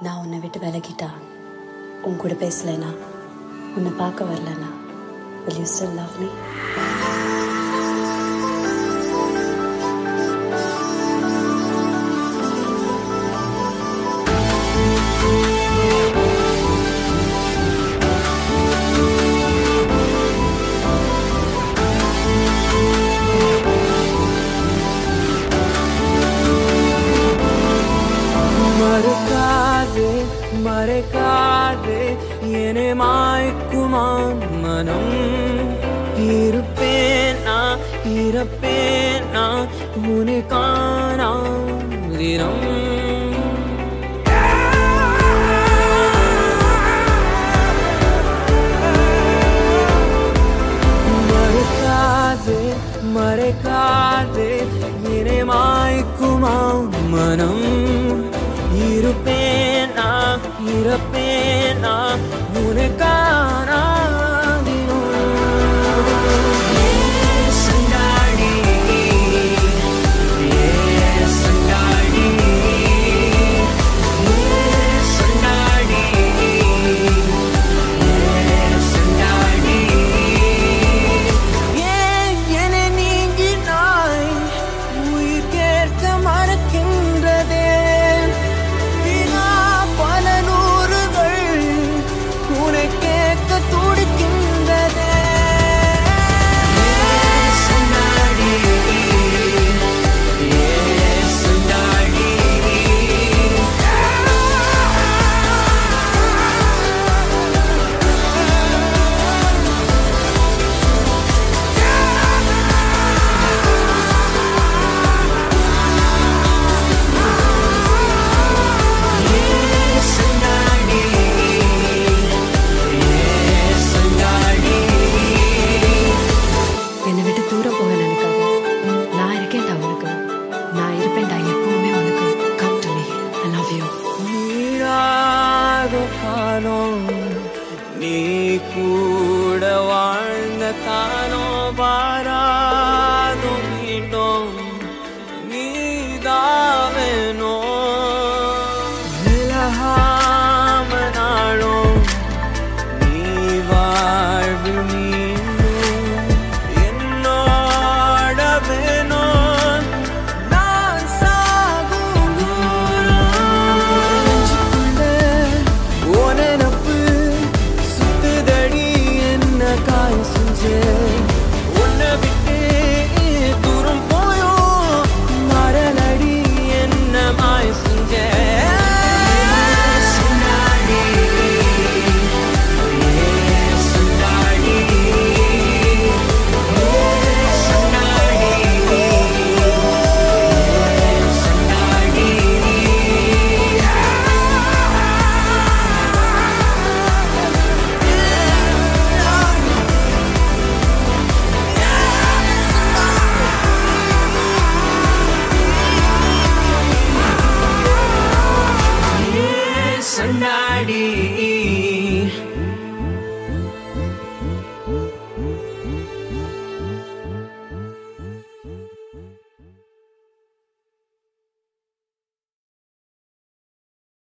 நான் உன்னை விட்டு விலகிட்டா உன் கூட பேசலைனா உன்னை பார்க்க வரலனா will you still love me மறுக்காதே மறைக்காதே என்னை மாய்க்குமா மனம் இருப்பேனா இருப்பேனா உன்னை காணா தினம் மறுக்காதே மறைக்காதே என்னை மாய்க்குமா மனம் இருப்பேனா இருப்பேனா உனக்கானா சண்டாடி சண்டாடி சண்டாடி சண்டாடி ஏன் என்னை நீங்கினாய் உயிர் கேட்க மறக்கின்றதே வினா பல நூறுகள் உனை கேட்க துடிக்கின்றதே சண்டாடி சண்டாடி சண்டாடி சண்டாடி என்னை விட்டு தூரம் போக நினைக்காத நான் இருக்கேன்டா உனக்கு நான் இருப்பேன்டா எப்பவுமே உனக்கு come to me I love you நீராத காலம் நீ கூட